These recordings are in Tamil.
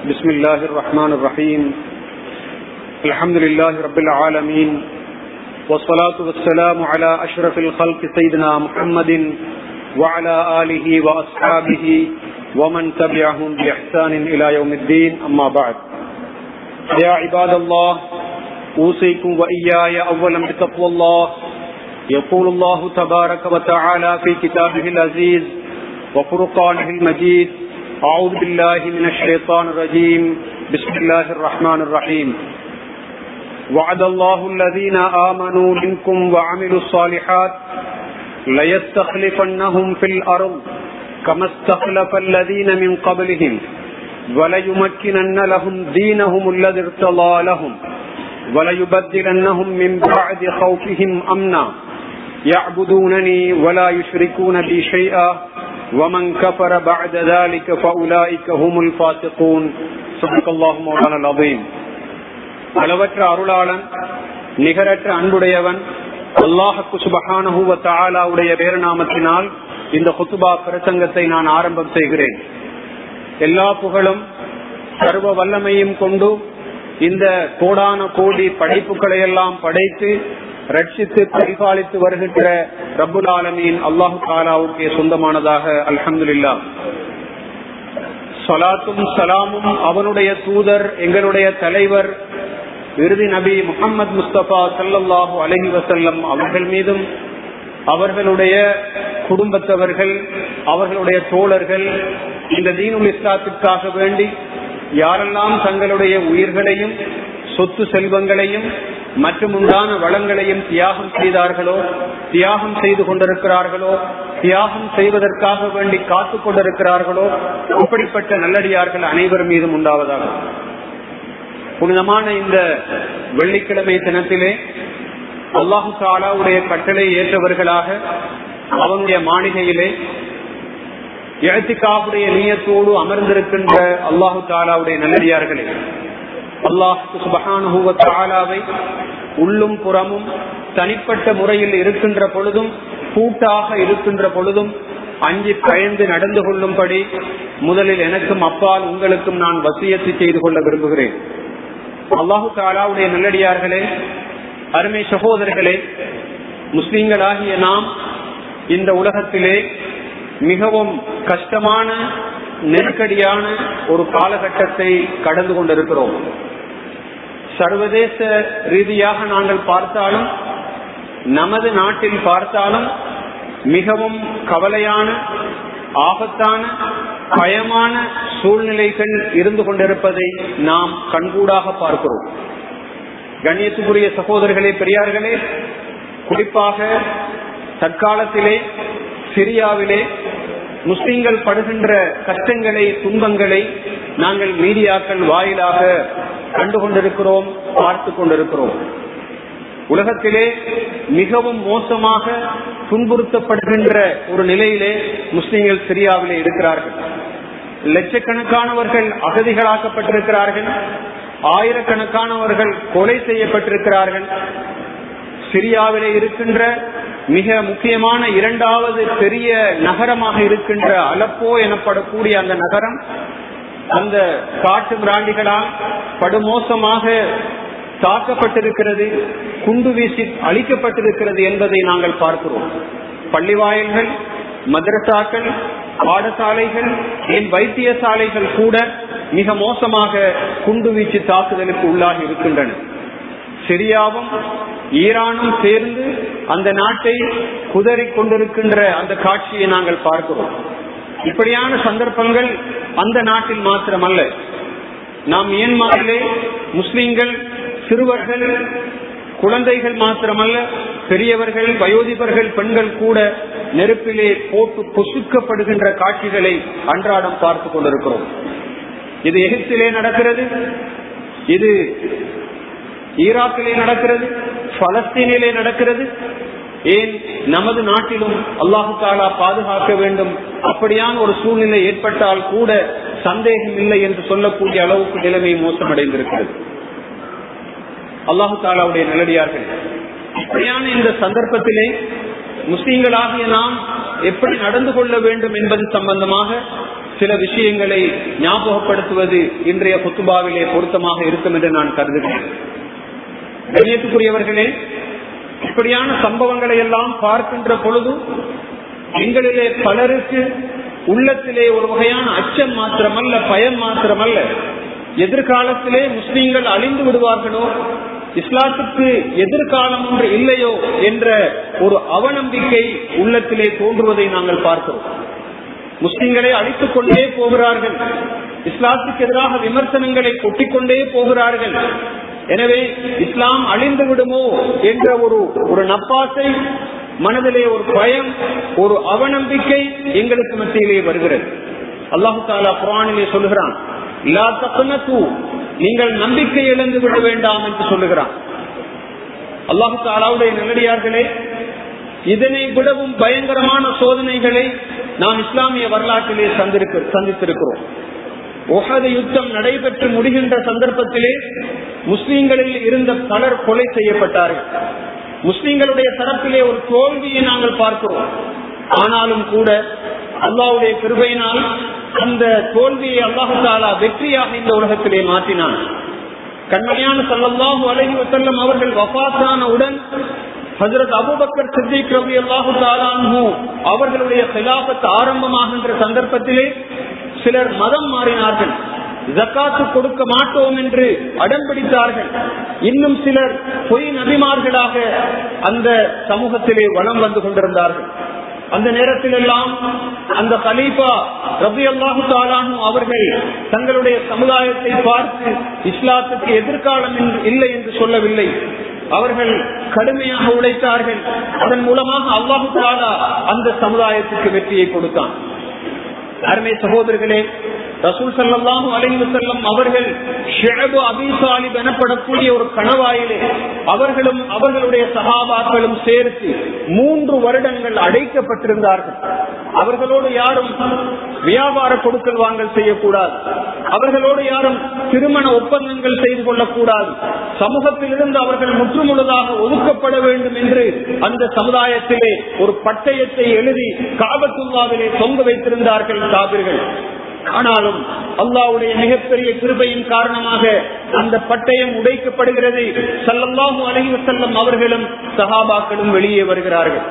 بسم الله الرحمن الرحيم الحمد لله رب العالمين والصلاة والسلام على أشرف الخلق سيدنا محمد وعلى آله وأصحابه ومن تبعهم بإحسان إلى يوم الدين أما بعد يا عباد الله أوصيكم وإياي أولا بتقوى الله يقول الله تبارك وتعالى في كتابه العزيز وفرقانه المجيد أعوذ بالله من الشيطان الرجيم بسم الله الرحمن الرحيم وعد الله الذين آمنوا منكم وعملوا الصالحات ليستخلفنهم في الأرض كما استخلف الذين من قبلهم وليمكنن لهم دينهم الذي ارتضى لهم وليبدلنهم من بعد خوفهم أمنا يعبدونني ولا يشركون بي شيئا ومن كفر بعد ذلك فأولئك هم الفاسقون صدق الله مولانا العظيم அளவற்ற அருளாளன் நிகரற்ற அன்புடையவன் அல்லாஹக்கு சுபஹானஹுவ தாலாவுடைய பேரநாமத்தினால் இந்த குத்துபா பிரசங்கத்தை நான் ஆரம்பம் செய்கிறேன் எல்லா புகழும் சர்வ வல்லமையும் கொண்டு இந்த கோடான கோடி படைப்புகளை எல்லாம் படைத்து ரட்சித்து பரிபாலித்து வருகின்ற ரபுல் ஆலமீன் அல்லாஹு தாலாவுக்கே சொந்தமானதாக அல்ஹம்துல்லா சலாத்தும் சலாமும் அவனுடைய தூதர் எங்களுடைய தலைவர் இறுதி நபி முகமது முஸ்தபா சல்லாஹூ அலஹி வசல்லம் அவர்கள் மீதும் அவர்களுடைய குடும்பத்தவர்கள் அவர்களுடைய தோழர்கள் இந்த தீனுல் இஸ்லாத்திற்காக வேண்டி யாரெல்லாம் தங்களுடைய உயிர்களையும் சொத்து செல்வங்களையும் மற்றும் உண்டான வளங்களையும் தியாகம் செய்தார்களோ தியாகம் செய்து கொண்டிருக்கிறார்களோ தியாகம் செய்வதற்காக வேண்டி காத்து கொண்டிருக்கிறார்களோ அப்படிப்பட்ட நல்லடியார்கள் அனைவர் மீதும் உண்டாவதாக புனிதமான இந்த வெள்ளிக்கிழமை தினத்திலே அல்லாஹு தாலாவுடைய கட்டளை ஏற்றவர்களாக அவனுடைய மாளிகையிலே எழுத்துக்காவுடைய நீயத்தோடு அமர்ந்திருக்கின்ற அல்லாஹு தாலாவுடைய நல்லடியார்களே அல்லாஹு சுபகானுவை உள்ளும் புறமும் தனிப்பட்ட முறையில் இருக்கின்ற பொழுதும் கூட்டாக இருக்கின்ற பொழுதும் அஞ்சு பயந்து நடந்து கொள்ளும்படி முதலில் எனக்கும் அப்பால் உங்களுக்கும் நான் வசியத்து செய்து கொள்ள விரும்புகிறேன் அல்லாஹு தாலாவுடைய நல்லடியார்களே அருமை சகோதரர்களே முஸ்லிம்களாகிய நாம் இந்த உலகத்திலே மிகவும் கஷ்டமான நெருக்கடியான ஒரு காலகட்டத்தை கடந்து கொண்டிருக்கிறோம் சர்வதேச ரீதியாக நாங்கள் பார்த்தாலும் நமது நாட்டில் பார்த்தாலும் மிகவும் கவலையான ஆபத்தான பயமான சூழ்நிலைகள் இருந்து கொண்டிருப்பதை நாம் கண்கூடாக பார்க்கிறோம் கண்ணியத்துக்குரிய சகோதரர்களே பெரியார்களே குறிப்பாக தற்காலத்திலே சிரியாவிலே முஸ்லிம்கள் படுகின்ற கஷ்டங்களை துன்பங்களை நாங்கள் மீடியாக்கள் வாயிலாக கண்டு கொண்டிருக்கிறோம் பார்த்து கொண்டிருக்கிறோம் உலகத்திலே மிகவும் மோசமாக துன்புறுத்தப்படுகின்ற ஒரு நிலையிலே முஸ்லிம்கள் சிரியாவிலே இருக்கிறார்கள் லட்சக்கணக்கானவர்கள் அகதிகளாக்கப்பட்டிருக்கிறார்கள் ஆயிரக்கணக்கானவர்கள் கொலை செய்யப்பட்டிருக்கிறார்கள் சிரியாவிலே இருக்கின்ற மிக முக்கியமான இரண்டாவது பெரிய நகரமாக இருக்கின்ற அலப்போ எனப்படக்கூடிய அந்த நகரம் அந்த காட்டு மிராண்டிகளால் படுமோசமாக தாக்கப்பட்டிருக்கிறது குண்டு வீசி அழிக்கப்பட்டிருக்கிறது என்பதை நாங்கள் பார்க்கிறோம் பள்ளிவாயல்கள் மதரசாக்கள் பாடசாலைகள் என் வைத்தியசாலைகள் கூட மிக மோசமாக குண்டு வீச்சு தாக்குதலுக்கு உள்ளாகி இருக்கின்றன சிரியாவும் ஈரானும் சேர்ந்து அந்த நாட்டை குதறி கொண்டிருக்கின்ற அந்த காட்சியை நாங்கள் பார்க்கிறோம் இப்படியான சந்தர்ப்பங்கள் அந்த நாட்டில் மாத்திரமல்ல நாம் மியன்மாரிலே முஸ்லிம்கள் சிறுவர்கள் குழந்தைகள் மாத்திரமல்ல பெரியவர்கள் வயோதிபர்கள் பெண்கள் கூட நெருப்பிலே போட்டு பொசுக்கப்படுகின்ற காட்சிகளை அன்றாடம் பார்த்து கொண்டிருக்கிறோம் இது எகிப்திலே நடக்கிறது இது ஈராக்கிலே நடக்கிறது பலஸ்தீனிலே நடக்கிறது ஏன் நமது நாட்டிலும் அல்லாஹு தாலா பாதுகாக்க வேண்டும் அப்படியான ஒரு சூழ்நிலை ஏற்பட்டால் கூட சந்தேகம் இல்லை என்று சொல்லக்கூடிய அளவுக்கு நிலைமை மோசமடைந்திருக்கிறது அல்லாஹு தாலாவுடைய நிலடியார்கள் இப்படியான இந்த சந்தர்ப்பத்திலே முஸ்லீம்களாகிய நாம் எப்படி நடந்து கொள்ள வேண்டும் என்பது சம்பந்தமாக சில விஷயங்களை ஞாபகப்படுத்துவது இன்றைய குத்துபாவிலே பொருத்தமாக இருக்கும் என்று நான் கருதுகிறேன் கண்ணியத்துக்குரியவர்களே இப்படியான சம்பவங்களை எல்லாம் பார்க்கின்ற பொழுது எங்களிலே பலருக்கு உள்ளத்திலே ஒரு வகையான அச்சம் மாத்திரமல்ல பயம் மாத்திரமல்ல எதிர்காலத்திலே முஸ்லீம்கள் அழிந்து விடுவார்களோ இஸ்லாத்துக்கு எதிர்காலம் ஒன்று இல்லையோ என்ற ஒரு அவநம்பிக்கை உள்ளத்திலே தோன்றுவதை நாங்கள் பார்க்கிறோம் முஸ்லிம்களை அழித்துக் கொண்டே போகிறார்கள் இஸ்லாத்துக்கு எதிராக விமர்சனங்களை கொட்டிக்கொண்டே போகிறார்கள் எனவே இஸ்லாம் அழிந்து விடுமோ என்ற ஒரு ஒரு நப்பாசை மனதிலே ஒரு பயம் ஒரு அவநம்பிக்கை எங்களுக்கு மத்தியிலே வருகிறது அல்லாஹு தாலா குரானிலே சொல்லுகிறான் நீங்கள் நம்பிக்கை இழந்து விட வேண்டாம் என்று சொல்லுகிறான் அல்லாஹு தாலாவுடைய நல்லடியார்களே இதனை விடவும் பயங்கரமான சோதனைகளை நாம் இஸ்லாமிய வரலாற்றிலே சந்தித்திருக்கிறோம் ஒஹது யுத்தம் நடைபெற்று முடிகின்ற சந்தர்ப்பத்திலே முஸ்லீம்களில் இருந்த பலர் கொலை செய்யப்பட்டார்கள் முஸ்லீம்களுடைய தரப்பிலே ஒரு தோல்வியை நாங்கள் பார்க்கிறோம் ஆனாலும் கூட அல்லாவுடைய கிருபையினால் அந்த தோல்வியை அல்லாஹு தாலா வெற்றியாக இந்த உலகத்திலே மாற்றினான் கண்மணியான சல்லாஹூ அலஹி வசல்லம் அவர்கள் வபாத்தான உடன் ஹசரத் அபுபக்கர் சித்திக் ரவி அல்லாஹு தாலான்ஹூ அவர்களுடைய சிலாபத் ஆரம்பமாகின்ற சந்தர்ப்பத்திலே சிலர் மதம் மாறினார்கள் ஜக்காத்து கொடுக்க மாட்டோம் என்று அடம் பிடித்தார்கள் இன்னும் சிலர் பொய் நபிமார்களாக அந்த சமூகத்திலே வளம் வந்து கொண்டிருந்தார்கள் அந்த நேரத்தில் எல்லாம் அந்த கலீஃபா ரபி அல்லாஹு தாலானு அவர்கள் தங்களுடைய சமுதாயத்தை பார்த்து இஸ்லாத்துக்கு எதிர்காலம் இல்லை என்று சொல்லவில்லை அவர்கள் கடுமையாக உழைத்தார்கள் அதன் மூலமாக அல்லாஹு தாலா அந்த சமுதாயத்துக்கு வெற்றியை கொடுத்தான் அருமை சகோதரர்களே ரசூல் சல்லாஹூ அலைவு செல்லம் அவர்கள் ஷெஹபு அபிசாலிப் எனப்படக்கூடிய ஒரு கணவாயிலே அவர்களும் அவர்களுடைய சகாபாக்களும் சேர்த்து மூன்று வருடங்கள் அடைக்கப்பட்டிருந்தார்கள் அவர்களோடு யாரும் வியாபார கொடுக்கல் வாங்கல் செய்யக்கூடாது அவர்களோடு யாரும் திருமண ஒப்பந்தங்கள் செய்து கொள்ளக்கூடாது சமூகத்திலிருந்து அவர்கள் முற்றுமுழுதாக ஒதுக்கப்பட வேண்டும் என்று அந்த சமுதாயத்திலே ஒரு பட்டயத்தை எழுதி காபத்துல்லாவிலே தொங்க வைத்திருந்தார்கள் காவிர்கள் ஆனாலும் அல்லாவுடைய மிகப்பெரிய கிருபையின் காரணமாக அந்த பட்டயம் உடைக்கப்படுகிறது சல்லல்லாஹு அலஹி வசல்லம் அவர்களும் சஹாபாக்களும் வெளியே வருகிறார்கள்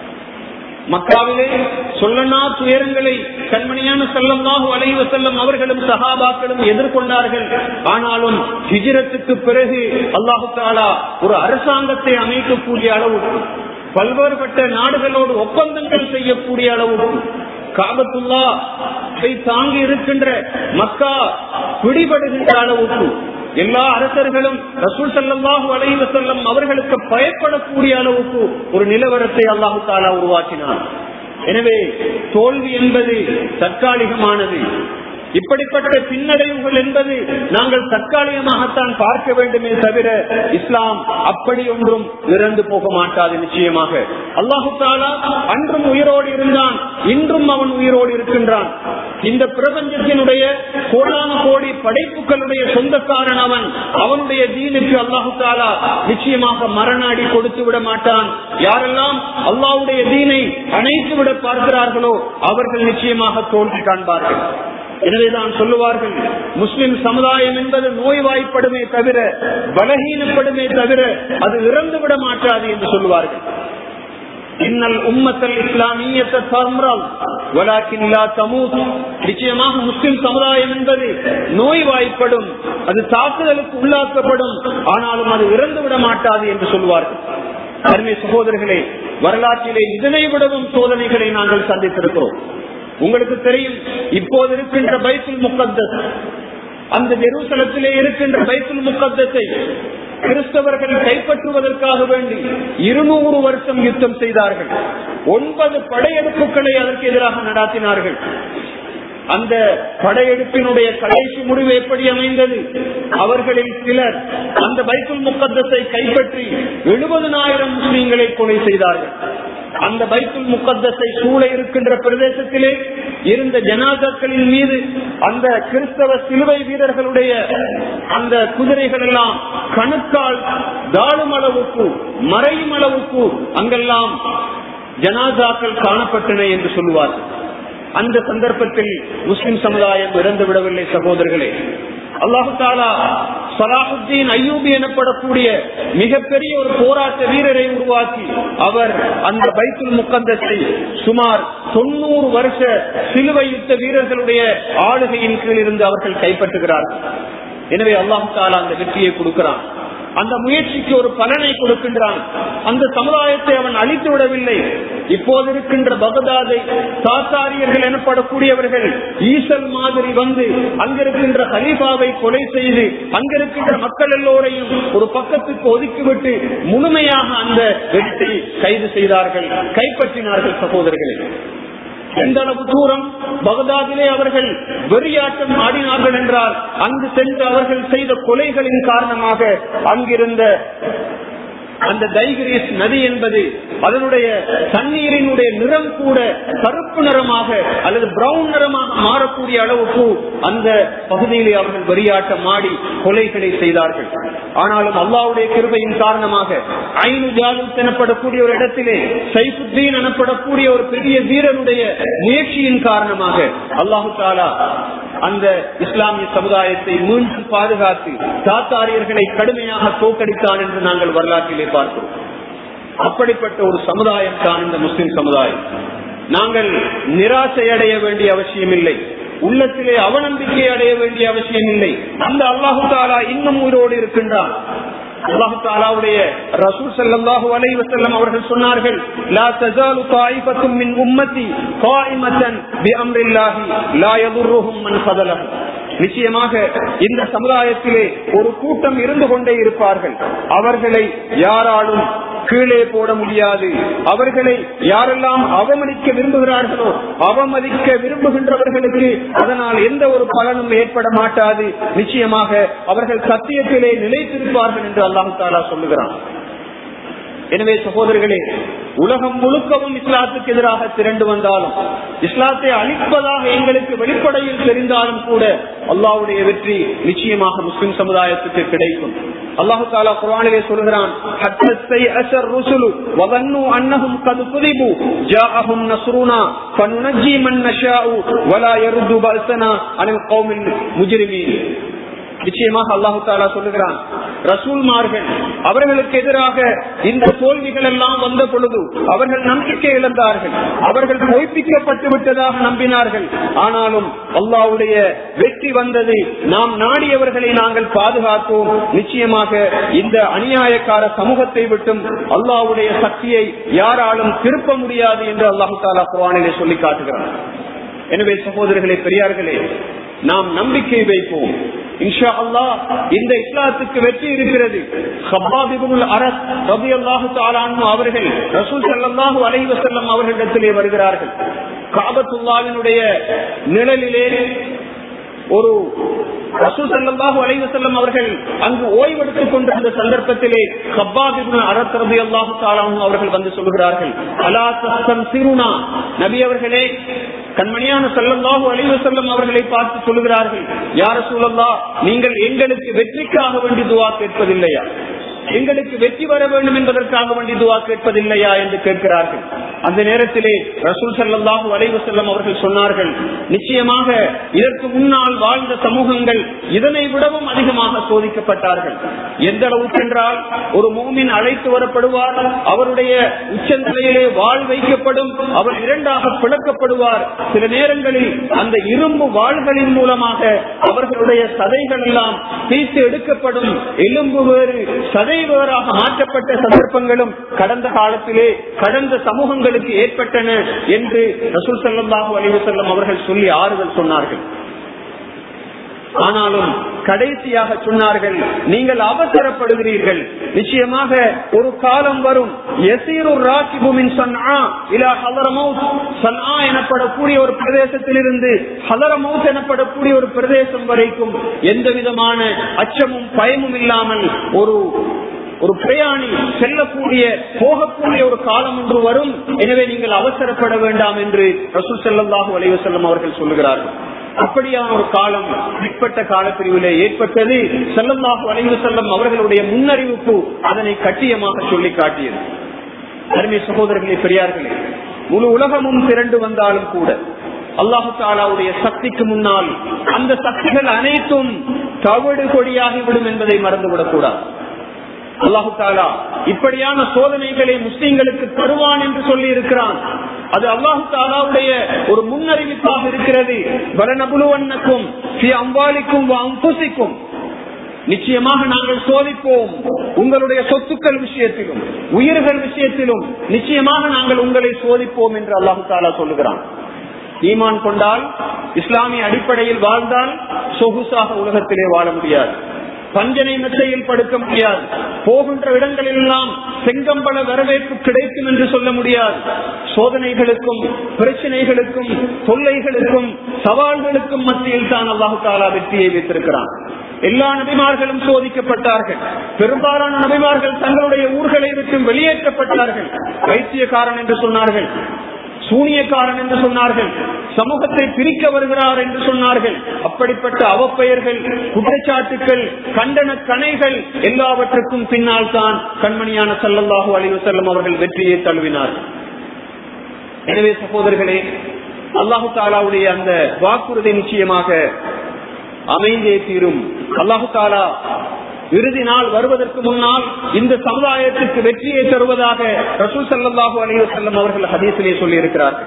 மக்காவிலே சொல்லனா துயரங்களை கண்மணியான செல்லம்லாஹு அலைஹி வசல்லம் அவர்களும் சஹாபாக்களும் எதிர்கொண்டார்கள் ஆனாலும் ஹிஜிரத்துக்கு பிறகு அல்லாஹு தாலா ஒரு அரசாங்கத்தை அமைக்கக்கூடிய அளவுக்கு பல்வேறுபட்ட நாடுகளோடு ஒப்பந்தங்கள் செய்யக்கூடிய அளவுக்கு காபத்துல்லா தாங்கி இருக்கின்ற மக்கா பிடிபடுகின்ற அளவுக்கு எல்லா அரசர்களும் ரசூல் சல்லாஹு அலைவ செல்லம் அவர்களுக்கு பயப்படக்கூடிய அளவுக்கு ஒரு நிலவரத்தை அல்லாஹு தாலா உருவாக்கினார் எனவே தோல்வி என்பது தற்காலிகமானது இப்படிப்பட்ட பின்னடைவுகள் என்பது நாங்கள் தற்காலிகமாகத்தான் பார்க்க வேண்டுமே தவிர இஸ்லாம் அப்படி ஒன்றும் இறந்து போக மாட்டாது நிச்சயமாக அல்லாஹு தாலா அன்றும் உயிரோடு இருந்தான் இன்றும் அவன் உயிரோடு இருக்கின்றான் இந்த பிரபஞ்சத்தினுடைய கோடான கோடி படைப்புகளுடைய சொந்தக்காரன் அவன் அவனுடைய தீனுக்கு அல்லாஹு தாலா நிச்சயமாக மரணாடி கொடுத்து விட மாட்டான் யாரெல்லாம் அல்லாவுடைய தீனை அணைத்து விட பார்க்கிறார்களோ அவர்கள் நிச்சயமாக தோல்வி காண்பார்கள் எனவேதான் சொல்லுவார்கள் முஸ்லிம் சமுதாயம் என்பது நோய்வாய்ப்படுமே தவிர பலகீனப்படுமே தவிர அது இறந்து விட மாட்டாது என்று சொல்லுவார்கள் இன்னல் உம்மத்தல் இஸ்லாமியத்தை நிச்சயமாக முஸ்லிம் சமுதாயம் என்பது நோய்வாய்ப்படும் அது தாக்குதலுக்கு உள்ளாக்கப்படும் ஆனாலும் அது இறந்து விட மாட்டாது என்று சொல்வார்கள் அருமை சகோதரர்களே வரலாற்றிலே இதனை விடவும் சோதனைகளை நாங்கள் சந்தித்திருக்கிறோம் உங்களுக்கு தெரியும் இப்போது இருக்கின்ற பைத்துல் முக்கத்தஸ் அந்த ஜெருசலத்திலே இருக்கின்ற பைத்துல் முக்கத்தத்தை கிறிஸ்தவர்கள் கைப்பற்றுவதற்காக வேண்டி இருநூறு வருஷம் யுத்தம் செய்தார்கள் ஒன்பது படையெடுப்புகளை அதற்கு எதிராக நடாத்தினார்கள் அந்த படையெடுப்பினுடைய கடைசி முடிவு எப்படி அமைந்தது அவர்களில் சிலர் அந்த பைத்துல் முக்கத்தத்தை கைப்பற்றி எழுபதனாயிரம் முஸ்லீம்களை கொலை செய்தார்கள் அந்த பைத்துல் முக்கத்தத்தை சூழ இருக்கின்ற பிரதேசத்திலே இருந்த ஜனாதாக்களின் மீது அந்த கிறிஸ்தவ சிலுவை வீரர்களுடைய அந்த குதிரைகள் எல்லாம் கணுக்கால் தாழும் அளவுக்கு மறையும் அளவுக்கு அங்கெல்லாம் ஜனாதாக்கள் காணப்பட்டன என்று சொல்லுவார்கள் அந்த சந்தர்ப்பத்தில் முஸ்லிம் சமுதாயம் இறந்து விடவில்லை சகோதரர்களே அல்லாஹு தாலா சலாஹுத்தீன் ஐயூபி எனப்படக்கூடிய மிகப்பெரிய ஒரு போராட்ட வீரரை உருவாக்கி அவர் அந்த பைத்துல் முக்கந்தத்தை சுமார் தொண்ணூறு வருஷ சிலுவை யுத்த வீரர்களுடைய ஆளுகையின் கீழ் இருந்து அவர்கள் கைப்பற்றுகிறார்கள் எனவே அல்லாஹு தாலா அந்த வெற்றியை கொடுக்கிறான் அந்த முயற்சிக்கு ஒரு பலனை கொடுக்கின்றான் அந்த சமுதாயத்தை அவன் அழித்து விடவில்லை இப்போது இருக்கின்ற பகதாதை சாத்தாரியர்கள் எனப்படக்கூடியவர்கள் ஈசல் மாதிரி வந்து அங்கிருக்கின்ற ஹலீஃபாவை கொலை செய்து அங்கிருக்கின்ற மக்கள் எல்லோரையும் ஒரு பக்கத்துக்கு ஒதுக்கிவிட்டு முழுமையாக அந்த வெற்றி கைது செய்தார்கள் கைப்பற்றினார்கள் சகோதரர்களே எந்த அளவு தூரம் பகதாதிலே அவர்கள் வெறியாட்டம் ஆடினார்கள் என்றால் அங்கு சென்று அவர்கள் செய்த கொலைகளின் காரணமாக அங்கிருந்த அந்த தைகிரீஸ் நதி என்பது அதனுடைய தண்ணீரினுடைய நிறம் கூட கருப்பு நிறமாக அல்லது பிரவுன் நிறமாக மாறக்கூடிய அளவுக்கு அந்த பகுதியிலே அவர்கள் வெறியாட்டம் ஆடி கொலைகளை செய்தார்கள் ஆனாலும் அல்லாவுடைய கிருபையின் காரணமாக ஐநு ஜாலுத் எனப்படக்கூடிய ஒரு இடத்திலே சைஃபுத்தீன் எனப்படக்கூடிய ஒரு பெரிய வீரனுடைய முயற்சியின் காரணமாக அல்லாஹு தாலா அந்த இஸ்லாமிய சமுதாயத்தை மீண்டும் பாதுகாத்து தாத்தாரியர்களை கடுமையாக தோக்கடித்தான் என்று நாங்கள் வரலாற்றிலே பார்க்கிறோம் அப்படிப்பட்ட ஒரு சமுதாயம் தான் இந்த முஸ்லிம் சமுதாயம் நாங்கள் நிராசை அடைய வேண்டிய அவசியம் இல்லை உள்ளத்திலே அவநம்பிக்கை அடைய வேண்டிய அவசியம் இல்லை அந்த அல்லாஹு தாலா இன்னும் உயிரோடு இருக்கின்றான் அல்லாஹு தாலாவுடைய ரசூல் ஸல்லல்லாஹு அலைஹி வஸல்லம் அவர்கள் சொன்னார்கள் லா தஸாலு தாயிஃபத்தும் மின் உம்மத்தி காயிமத்தன் பிஅம்ரில்லாஹி லா யதுர்ருஹும் மன் ஃபதலஹு நிச்சயமாக இந்த சமுதாயத்திலே ஒரு கூட்டம் இருந்து கொண்டே இருப்பார்கள் அவர்களை யாராலும் கீழே போட முடியாது அவர்களை யாரெல்லாம் அவமதிக்க விரும்புகிறார்களோ அவமதிக்க விரும்புகின்றவர்களுக்கு அதனால் எந்த ஒரு பலனும் ஏற்பட மாட்டாது நிச்சயமாக அவர்கள் சத்தியத்திலே நிலைத்திருப்பார்கள் என்று அல்லாஹு தாலா சொல்லுகிறான் எனவே சகோதரர்களே உலகம் முழுக்கவும் இஸ்லாத்துக்கு எதிராக திரண்டு வந்தாலும் இஸ்லாத்தை அழிப்பதாக எங்களுக்கு வெளிப்படையில் தெரிந்தாலும் கூட அல்லாவுடைய வெற்றி நிச்சயமாக முஸ்லிம் சமுதாயத்துக்கு கிடைக்கும் அல்லாஹு தாலா குரானிலே சொல்கிறான் நிச்சயமாக அல்லாஹு தாலா சொல்லுகிறான் ரசூல்மார்கள் அவர்களுக்கு எதிராக இந்த தோல்விகள் எல்லாம் வந்த பொழுது அவர்கள் நம்பிக்கை இழந்தார்கள் அவர்கள் பொய்ப்பிக்கப்பட்டு விட்டதாக நம்பினார்கள் ஆனாலும் அல்லாவுடைய வெற்றி வந்தது நாம் நாடியவர்களை நாங்கள் பாதுகாத்தோம் நிச்சயமாக இந்த அநியாயக்கார சமூகத்தை விட்டும் அல்லாவுடைய சக்தியை யாராலும் திருப்ப முடியாது என்று அல்லாஹு தாலா குவானிலே சொல்லி காட்டுகிறார் எனவே சகோதரர்களே பெரியார்களே நாம் நம்பிக்கை வைப்போம் இன்ஷா அல்லா இந்த இஸ்லாத்துக்கு வெற்றி இருக்கிறது அவர்கள் ரசூல் சல்லாஹூ அலைவசல்லம் அவர்களிடத்திலே வருகிறார்கள் காபத்துல்லாவினுடைய நிழலிலே ஒரு ரசூல் சல்லாஹூ அலைவசல்லம் அவர்கள் அங்கு ஓய்வெடுத்துக் கொண்டிருந்த சந்தர்ப்பத்திலே கப்பாபிபுன் அரசரபி அல்லாஹு தாலாவும் அவர்கள் வந்து சொல்கிறார்கள் அலா சஸ்தம் சிறுனா நபி அவர்களே கண்மணியான செல்லல்லாஹு அழிவு செல்லும் அவர்களை பார்த்து சொல்லுகிறார்கள் யார சூழல்லா நீங்கள் எங்களுக்கு வெற்றிக்காக வேண்டி துவா கேட்பதில்லையா எங்களுக்கு வெற்றி வர வேண்டும் என்பதற்காக வேண்டி துவா கேட்பதில்லையா என்று கேட்கிறார்கள் அந்த நேரத்திலே ரசூல் சல்லாஹூ அலைவு செல்லம் அவர்கள் சொன்னார்கள் நிச்சயமாக இதற்கு முன்னால் வாழ்ந்த சமூகங்கள் இதனை விடவும் அதிகமாக சோதிக்கப்பட்டார்கள் எந்த அளவுக்கு என்றால் ஒரு மூமின் அழைத்து வரப்படுவார் அவருடைய உச்சநிலையிலே வாழ் வைக்கப்படும் அவர் இரண்டாக பிளக்கப்படுவார் சில நேரங்களில் அந்த இரும்பு வாள்களின் மூலமாக அவர்களுடைய சதைகள் எல்லாம் பீத்து எடுக்கப்படும் எலும்பு வேறு சதை வேறாக மாற்றப்பட்ட சந்தர்ப்பங்களும் கடந்த காலத்திலே கடந்த சமூகங்களுக்கு ஏற்பட்டன என்று ரசூல் சல்லாஹூ அலிவசல்லம் அவர்கள் சொல்லி ஆறுதல் சொன்னார்கள் ஆனாலும் கடைசியாக சொன்னார்கள் நீங்கள் அவசரப்படுகிறீர்கள் நிச்சயமாக ஒரு காலம் வரும் எனப்படக்கூடிய ஒரு பிரதேசத்திலிருந்து ஹலரமௌத் எனப்படக்கூடிய ஒரு பிரதேசம் வரைக்கும் எந்த விதமான அச்சமும் பயமும் இல்லாமல் ஒரு ஒரு பிரயாணி செல்லக்கூடிய போகக்கூடிய ஒரு காலம் ஒன்று வரும் எனவே நீங்கள் அவசரப்பட வேண்டாம் என்று ரசூல் செல்லல்லாஹு அலைவசல்லம் அவர்கள் சொல்லுகிறார்கள் அப்படியான ஒரு காலம் பிற்பட்ட காலப்பிரிவிலே ஏற்பட்டது செல்லல்லாஹு அலைவு செல்லம் அவர்களுடைய முன்னறிவிப்பு அதனை கட்டியமாக சொல்லி காட்டியது அருமை சகோதரர்களே பெரியார்களே முழு உலகமும் திரண்டு வந்தாலும் கூட அல்லாஹு தாலாவுடைய சக்திக்கு முன்னால் அந்த சக்திகள் அனைத்தும் தவிடு கொடியாகிவிடும் என்பதை மறந்துவிடக் கூடாது அல்லாஹு தாலா இப்படியான சோதனைகளை முஸ்லிம்களுக்கு தருவான் என்று சொல்லி இருக்கிறான் அது அல்லாஹு தாலாவுடைய ஒரு முன்னறிவிப்பாக இருக்கிறது வரநபுலுவண்ணக்கும் அம்பாலிக்கும் அம்புசிக்கும் நிச்சயமாக நாங்கள் சோதிப்போம் உங்களுடைய சொத்துக்கள் விஷயத்திலும் உயிர்கள் விஷயத்திலும் நிச்சயமாக நாங்கள் உங்களை சோதிப்போம் என்று அல்லாஹு தாலா சொல்லுகிறான் ஈமான் கொண்டால் இஸ்லாமிய அடிப்படையில் வாழ்ந்தால் சொகுசாக உலகத்திலே வாழ முடியாது பஞ்சனை மெத்தையில் படுக்க முடியாது போகின்ற இடங்களில் எல்லாம் செங்கம்பள வரவேற்பு கிடைக்கும் என்று சொல்ல முடியாது சோதனைகளுக்கும் பிரச்சனைகளுக்கும் தொல்லைகளுக்கும் சவால்களுக்கும் மத்தியில் தான் அல்லாஹு தாலா வெற்றியை வைத்திருக்கிறான் எல்லா நபிமார்களும் சோதிக்கப்பட்டார்கள் பெரும்பாலான நபிமார்கள் தங்களுடைய ஊர்களை விட்டு வெளியேற்றப்பட்டார்கள் வைத்தியக்காரன் என்று சொன்னார்கள் சூனியக்காரன் என்று சொன்னார்கள் சமூகத்தை பிரிக்க வருகிறார் என்று சொன்னார்கள் அப்படிப்பட்ட அவப்பெயர்கள் குற்றச்சாட்டுகள் கண்டன கணைகள் எல்லாவற்றுக்கும் பின்னால் தான் கண்மணியான சல்லல்லாஹு அலிவு செல்லம் அவர்கள் வெற்றியை தழுவினார்கள் எனவே சகோதரர்களே அல்லாஹு தாலாவுடைய அந்த வாக்குறுதி நிச்சயமாக அமைந்தே தீரும் அல்லாஹு தாலா இறுதி நாள் வருவதற்கு முன்னால் இந்த சமுதாயத்திற்கு வெற்றியை தருவதாக ரசூல் சல்லாஹூ அலைய செல்லம் அவர்கள் ஹதீசிலே சொல்லி இருக்கிறார்கள்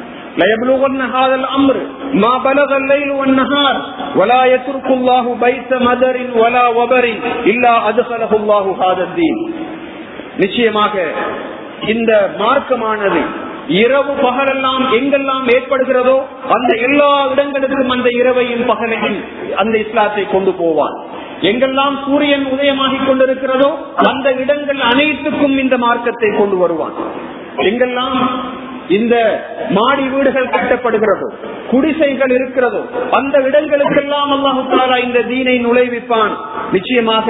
ليبلغن هذا الامر ما بلغ الليل والنهار ولا يترك الله بيت مدر ولا وبر الا ادخله الله هذا الدين நிச்சயமாக இந்த மார்க்கமானது இரவு பகலெல்லாம் எங்கெல்லாம் ஏற்படுகிறதோ அந்த எல்லா இடங்களுக்கும் அந்த இரவையும் பகலையும் அந்த இஸ்லாத்தை கொண்டு போவான் எங்கெல்லாம் சூரியன் உதயமாகிக் கொண்டிருக்கிறதோ அந்த இடங்கள் அனைத்துக்கும் இந்த மார்க்கத்தை கொண்டு வருவான் எங்கெல்லாம் இந்த மாடி வீடுகள் கட்டப்படுகிறதோ குடிசைகள் இருக்கிறதோ அந்த இடங்களுக்கெல்லாம் அல்லாஹு தாலா இந்த தீனை நுழைவிப்பான் நிச்சயமாக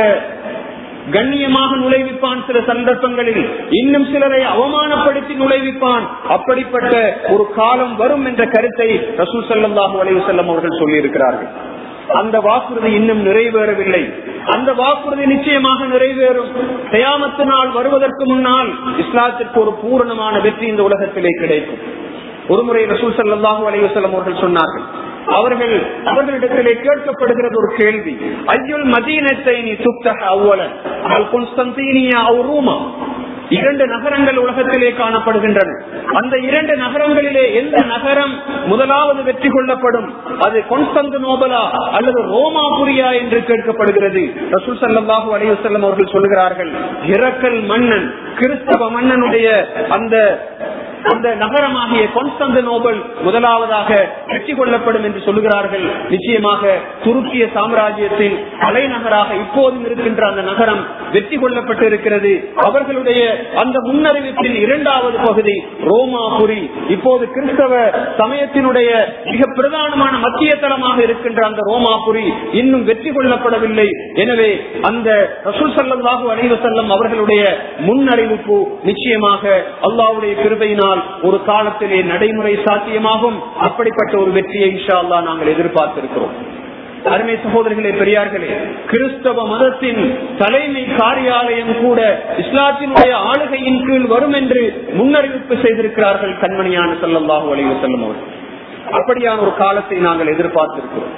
கண்ணியமாக நுழைவிப்பான் சில சந்தர்ப்பங்களில் இன்னும் சிலரை அவமானப்படுத்தி நுழைவிப்பான் அப்படிப்பட்ட ஒரு காலம் வரும் என்ற கருத்தை ரசூல் சல்லாஹூ அலைவு செல்லம் அவர்கள் சொல்லியிருக்கிறார்கள் அந்த வாக்குறுதி இன்னும் நிறைவேறவில்லை அந்த வாக்குறுதி நிச்சயமாக நிறைவேறும் தயாமத்து நாள் வருவதற்கு முன்னால் இஸ்லாத்திற்கு ஒரு பூரணமான வெற்றி இந்த உலகத்திலே கிடைக்கும் ஒருமுறை ரசூல் சல்லாஹூ அலைவசல்லம் அவர்கள் சொன்னார்கள் அவர்கள் அவர்களிடத்திலே கேட்கப்படுகிறது ஒரு கேள்வி ஐயுல் மதீனத்தை நீ சுத்தக அவ்வளன் குன்ஸ்தந்தீனியா ரூமா இரண்டு நகரங்கள் உலகத்திலே காணப்படுகின்றன அந்த இரண்டு நகரங்களிலே எந்த நகரம் முதலாவது வெற்றி கொள்ளப்படும் அது கொன்ஸ்தந்து நோபலா அல்லது ரோமாபுரியா என்று கேட்கப்படுகிறது ரசூல் சல்லாஹூ அலிவசல்லம் அவர்கள் சொல்கிறார்கள் இரக்கல் மன்னன் கிறிஸ்தவ மன்னனுடைய அந்த அந்த நகரமாகிய கொன்ஸ்தந்த நோபல் முதலாவதாக வெற்றி கொள்ளப்படும் என்று சொல்லுகிறார்கள் நிச்சயமாக துருக்கிய சாம்ராஜ்யத்தின் தலைநகராக இப்போதும் இருக்கின்ற அந்த நகரம் வெற்றி கொள்ளப்பட்டு இருக்கிறது அவர்களுடைய அந்த முன்னறிவிப்பின் இரண்டாவது பகுதி ரோமாபுரி இப்போது கிறிஸ்தவ சமயத்தினுடைய மிக பிரதானமான மத்திய தளமாக இருக்கின்ற அந்த ரோமாபுரி இன்னும் வெற்றி கொள்ளப்படவில்லை எனவே அந்த ரசூல் சல்லாஹூ அலைவசல்லம் அவர்களுடைய முன்னறிவிப்பு நிச்சயமாக அல்லாவுடைய கிருபையினால் ஒரு காலத்திலே நடைமுறை சாத்தியமாகும் அப்படிப்பட்ட ஒரு வெற்றியை இன்ஷா அல்லா நாங்கள் எதிர்பார்த்திருக்கிறோம் அருமை சகோதரர்களே பெரியார்களே கிறிஸ்தவ மதத்தின் தலைமை காரியாலயம் கூட இஸ்லாத்தினுடைய ஆளுகையின் கீழ் வரும் என்று முன்னறிவிப்பு செய்திருக்கிறார்கள் கண்மணியான செல்லம்பாகு வளைவு செல்லும் அவர்கள் அப்படியான ஒரு காலத்தை நாங்கள் எதிர்பார்த்திருக்கிறோம்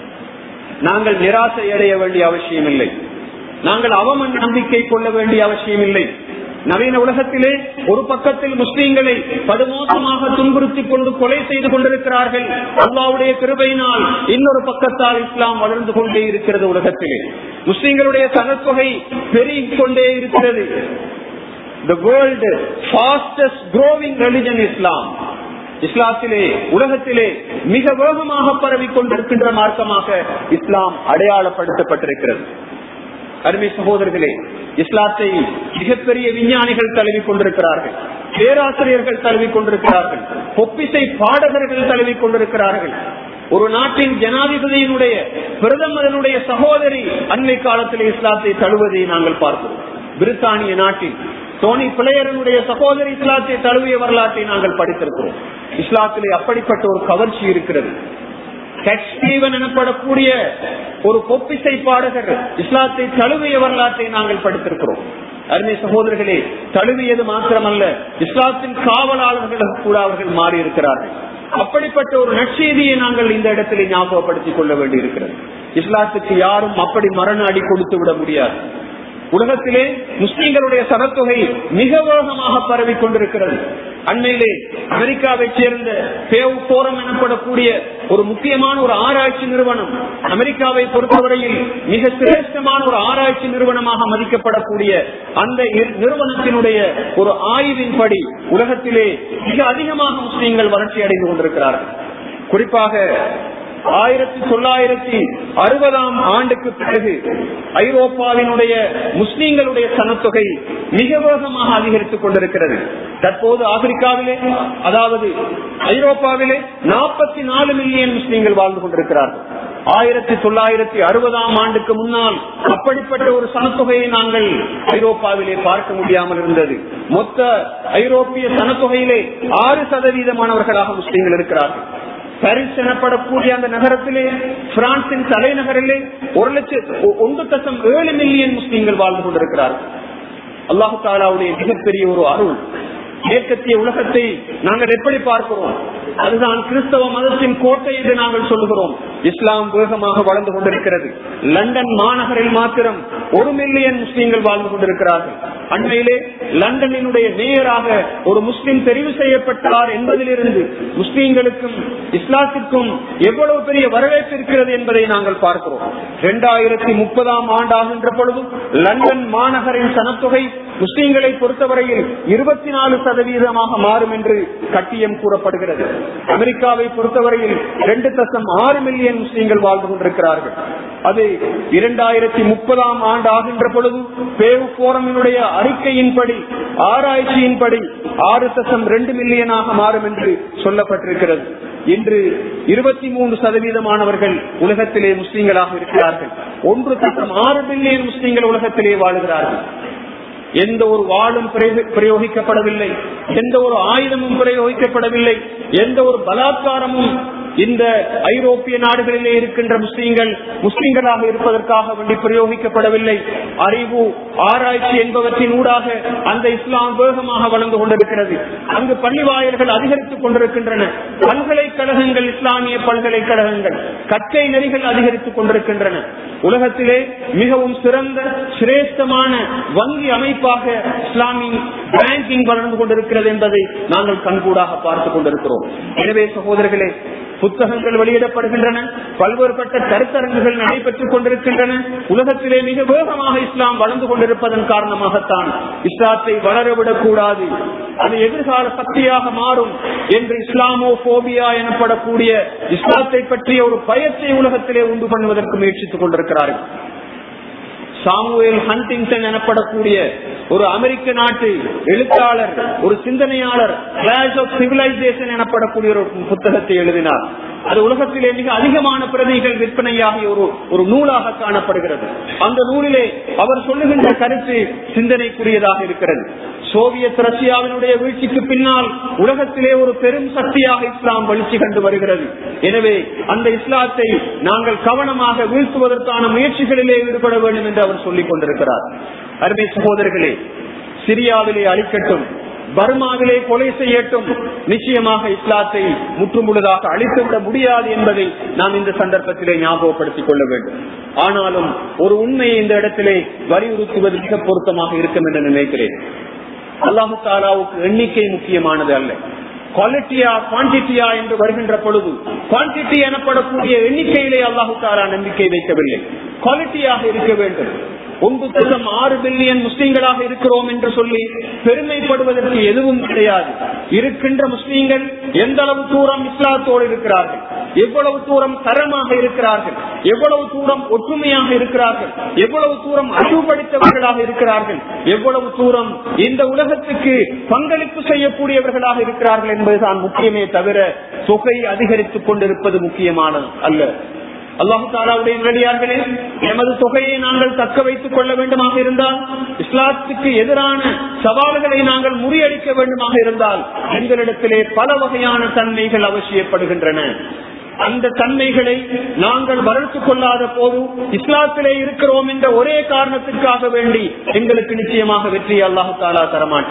நாங்கள் நிராசை அடைய வேண்டிய அவசியம் இல்லை நாங்கள் அவம நம்பிக்கை கொள்ள வேண்டிய அவசியம் இல்லை நவீன உலகத்திலே ஒரு பக்கத்தில் முஸ்லீம்களை படுமோசமாக துன்புறுத்திக் கொண்டு கொலை செய்து கொண்டிருக்கிறார்கள் அல்லாவுடைய கிருபையினால் இன்னொரு பக்கத்தால் இஸ்லாம் வளர்ந்து கொண்டே இருக்கிறது உலகத்திலே முஸ்லீம்களுடைய சனத்தொகை பெருகிக் கொண்டே இருக்கிறது the world fastest growing religion islam இஸ்லாத்திலே உலகத்திலே மிக வேகமாக பரவி கொண்டிருக்கின்ற மார்க்கமாக இஸ்லாம் அடையாளப்படுத்தப்பட்டிருக்கிறது அருமை சகோதரர்களே இஸ்லாத்தை மிகப்பெரிய விஞ்ஞானிகள் தழுவி கொண்டிருக்கிறார்கள் பேராசிரியர்கள் தழுவி கொண்டிருக்கிறார்கள் பொப்பிசை பாடகர்கள் தழுவி கொண்டிருக்கிறார்கள் ஒரு நாட்டின் ஜனாதிபதியினுடைய பிரதமரனுடைய சகோதரி அண்மை காலத்தில் இஸ்லாத்தை தழுவதை நாங்கள் பார்க்கிறோம் பிரித்தானிய நாட்டில் டோனி பிளேயரனுடைய சகோதரி இஸ்லாத்தை தழுவிய வரலாற்றை நாங்கள் படித்திருக்கிறோம் இஸ்லாத்திலே அப்படிப்பட்ட ஒரு கவர்ச்சி இருக்கிறது கட்ஸ்டீவன் எனப்படக்கூடிய ஒரு பொப்பிசை பாடகர் இஸ்லாத்தை தழுவிய வரலாற்றை நாங்கள் படித்திருக்கிறோம் அருமை சகோதரர்களே தழுவியது மாத்திரமல்ல இஸ்லாத்தின் காவலாளர்கள் கூட அவர்கள் மாறி இருக்கிறார்கள் அப்படிப்பட்ட ஒரு நற்செய்தியை நாங்கள் இந்த இடத்திலே ஞாபகப்படுத்திக் கொள்ள வேண்டியிருக்கிறது இஸ்லாத்துக்கு யாரும் அப்படி மரண அடி கொடுத்து விட முடியாது உலகத்திலே முஸ்லீம்களுடைய சனத்தொகை மிக வேகமாக பரவி கொண்டிருக்கிறது அண்மையிலே அமெரிக்காவை சேர்ந்த பேவ் போரம் எனப்படக்கூடிய ஒரு முக்கியமான ஒரு ஆராய்ச்சி நிறுவனம் அமெரிக்காவை பொறுத்தவரையில் மிக சிரேஷ்டமான ஒரு ஆராய்ச்சி நிறுவனமாக மதிக்கப்படக்கூடிய அந்த நிறுவனத்தினுடைய ஒரு ஆய்வின்படி உலகத்திலே மிக அதிகமாக முஸ்லீம்கள் வளர்ச்சி அடைந்து கொண்டிருக்கிறார்கள் குறிப்பாக ஆயிரத்தி தொள்ளாயிரத்தி அறுபதாம் ஆண்டுக்கு பிறகு ஐரோப்பாவினுடைய முஸ்லீம்களுடைய சனத்தொகை மிக வேகமாக அதிகரித்துக் கொண்டிருக்கிறது தற்போது ஆப்பிரிக்காவிலே அதாவது ஐரோப்பாவிலே நாற்பத்தி நாலு மில்லியன் முஸ்லீம்கள் வாழ்ந்து கொண்டிருக்கிறார்கள் ஆயிரத்தி தொள்ளாயிரத்தி அறுபதாம் ஆண்டுக்கு முன்னால் அப்படிப்பட்ட ஒரு சனத்தொகையை நாங்கள் ஐரோப்பாவிலே பார்க்க முடியாமல் இருந்தது மொத்த ஐரோப்பிய சனத்தொகையிலே ஆறு சதவீதமானவர்களாக முஸ்லீம்கள் இருக்கிறார்கள் பாரிஸ் எனப்படக்கூடிய அந்த நகரத்திலே பிரான்சின் தலைநகரிலே ஒரு லட்சம் ஒன்று தசம் ஏழு மில்லியன் முஸ்லீம்கள் வாழ்ந்து கொண்டிருக்கிறார்கள் அல்லாஹு தாலாவுடைய மிகப்பெரிய ஒரு அருள் மேற்கத்திய உலகத்தை நாங்கள் எப்படி பார்க்கிறோம் அதுதான் கிறிஸ்தவ மதத்தின் கோட்டை என்று நாங்கள் சொல்லுகிறோம் இஸ்லாம் வேகமாக வளர்ந்து கொண்டிருக்கிறது லண்டன் மாநகரில் மாத்திரம் ஒரு மில்லியன் முஸ்லீம்கள் வாழ்ந்து கொண்டிருக்கிறார்கள் அண்மையிலே லண்டனினுடைய மேயராக ஒரு முஸ்லீம் தெரிவு செய்யப்பட்டார் என்பதிலிருந்து முஸ்லீம்களுக்கும் இஸ்லாத்திற்கும் எவ்வளவு பெரிய வரவேற்பு இருக்கிறது என்பதை நாங்கள் பார்க்கிறோம் இரண்டாயிரத்தி முப்பதாம் ஆண்டு ஆகின்ற பொழுது லண்டன் மாநகரின் சனத்தொகை முஸ்லீம்களை பொறுத்தவரையில் இருபத்தி நாலு சதவீதமாக மாறும் என்று கட்டியம் கூறப்படுகிறது அமெரிக்காவை பொறுத்தவரையில் இரண்டு தசம் ஆறு மில்லியன் முஸ்லீம்கள் வாழ்ந்து கொண்டிருக்கிறார்கள் அது இரண்டாயிரத்தி முப்பதாம் ஆண்டு ஆகின்ற பொழுது பேவு போரமினுடைய அறிக்கையின்படி ஆராய்ச்சியின்படி ஆறு தசம் ரெண்டு மில்லியனாக மாறும் என்று சொல்லப்பட்டிருக்கிறது இன்று இருபத்தி மூன்று சதவீதமானவர்கள் உலகத்திலே முஸ்லீம்களாக இருக்கிறார்கள் ஒன்று தசம் ஆறு மில்லியன் முஸ்லீம்கள் உலகத்திலே வாழுகிறார்கள் எந்த ஒரு வாளும் பிரயோகிக்கப்படவில்லை எந்த ஒரு ஆயுதமும் பிரயோகிக்கப்படவில்லை எந்த ஒரு பலாத்காரமும் இந்த ஐரோப்பிய நாடுகளிலே இருக்கின்ற முஸ்லீம்கள் முஸ்லீம்களாக இருப்பதற்காக வேண்டி பிரயோகிக்கப்படவில்லை அறிவு ஆராய்ச்சி என்பவற்றின் ஊடாக அந்த இஸ்லாம் வேகமாக வளர்ந்து கொண்டிருக்கிறது அங்கு பள்ளி வாயில்கள் அதிகரித்துக் கொண்டிருக்கின்றன பல்கலைக்கழகங்கள் இஸ்லாமிய பல்கலைக்கழகங்கள் கற்கை நெறிகள் அதிகரித்துக் கொண்டிருக்கின்றன உலகத்திலே மிகவும் சிறந்த சிரேஷ்டமான வங்கி அமைப்பாக இஸ்லாமிக் பேங்கிங் வளர்ந்து கொண்டிருக்கிறது என்பதை நாங்கள் கண்கூடாக பார்த்துக் கொண்டிருக்கிறோம் எனவே சகோதரர்களே புத்தகங்கள் வெளியிடப்படுகின்றன பல்வேறுபட்ட கருத்தரங்குகள் நடைபெற்றுக் கொண்டிருக்கின்றன உலகத்திலே மிக வேகமாக இஸ்லாம் வளர்ந்து கொண்டிருப்பதன் காரணமாகத்தான் இஸ்லாத்தை வளரவிடக் கூடாது அது எதிர்கால சக்தியாக மாறும் என்று இஸ்லாமோ போபியா எனப்படக்கூடிய இஸ்லாத்தை பற்றிய ஒரு பயத்தை உலகத்திலே உண்டு பண்ணுவதற்கு முயற்சித்துக் கொண்டிருக்கிறார்கள் சாமுவேல் ஹண்டிங்டன் எனப்படக்கூடிய ஒரு அமெரிக்க நாட்டு எழுத்தாளர் ஒரு சிந்தனையாளர் கிளாஸ் ஆஃப் சிவிலைசேஷன் எனப்படக்கூடிய ஒரு புத்தகத்தை எழுதினார் அது உலகத்திலே மிக அதிகமான பிரதிகள் விற்பனையாகி ஒரு ஒரு நூலாக காணப்படுகிறது அந்த நூலிலே அவர் சொல்லுகின்ற கருத்து சிந்தனைக்குரியதாக இருக்கிறது சோவியத் ரஷ்யாவினுடைய வீழ்ச்சிக்கு பின்னால் உலகத்திலே ஒரு பெரும் சக்தியாக இஸ்லாம் வளர்ச்சி கண்டு வருகிறது எனவே அந்த இஸ்லாத்தை நாங்கள் கவனமாக வீழ்த்துவதற்கான முயற்சிகளிலே ஈடுபட வேண்டும் என்று அவர் சொல்லிக் கொண்டிருக்கிறார் அருமை சகோதரர்களே சிரியாவிலே அழிக்கட்டும் பர்மாவிலே கொலை செய்யட்டும் நிச்சயமாக இஸ்லாத்தை முற்றுமுழுதாக அழித்துவிட முடியாது என்பதை நாம் இந்த சந்தர்ப்பத்திலே ஞாபகப்படுத்திக் கொள்ள வேண்டும் ஆனாலும் ஒரு உண்மையை இந்த இடத்திலே வலியுறுத்துவது மிக பொருத்தமாக இருக்கும் என்று நினைக்கிறேன் அல்லாஹு தாலாவுக்கு எண்ணிக்கை முக்கியமானது அல்ல குவாலிட்டியா குவான்டிட்டியா என்று வருகின்ற பொழுது குவான்டிட்டி எனப்படக்கூடிய எண்ணிக்கையிலே அல்லாஹு தாலா நம்பிக்கை வைக்கவில்லை குவாலிட்டியாக இருக்க வேண்டும் ஒன்று தசம் ஆறு பில்லியன் முஸ்லீம்களாக இருக்கிறோம் என்று சொல்லி பெருமைப்படுவதற்கு எதுவும் கிடையாது இருக்கின்ற முஸ்லீம்கள் எந்த அளவு தூரம் இஸ்லாத்தோடு இருக்கிறார்கள் எவ்வளவு தூரம் தரமாக இருக்கிறார்கள் எவ்வளவு தூரம் ஒற்றுமையாக இருக்கிறார்கள் எவ்வளவு தூரம் அறிவுபடுத்தவர்களாக இருக்கிறார்கள் எவ்வளவு தூரம் இந்த உலகத்துக்கு பங்களிப்பு செய்யக்கூடியவர்களாக இருக்கிறார்கள் என்பதுதான் முக்கியமே தவிர தொகை அதிகரித்துக் கொண்டிருப்பது முக்கியமானது அல்ல அல்லாஹு தாலாவுடைய நிலையார்களே எமது தொகையை நாங்கள் தக்க வைத்துக் கொள்ள வேண்டுமாக இருந்தால் இஸ்லாத்துக்கு எதிரான சவால்களை நாங்கள் முறியடிக்க வேண்டுமாக இருந்தால் எங்களிடத்திலே பல வகையான தன்மைகள் அவசியப்படுகின்றன அந்த தன்மைகளை நாங்கள் வளர்த்துக் கொள்ளாத போது இஸ்லாத்திலே இருக்கிறோம் என்ற ஒரே காரணத்திற்காக வேண்டி எங்களுக்கு நிச்சயமாக வெற்றி அல்லாஹு தாலா தரமாட்டான்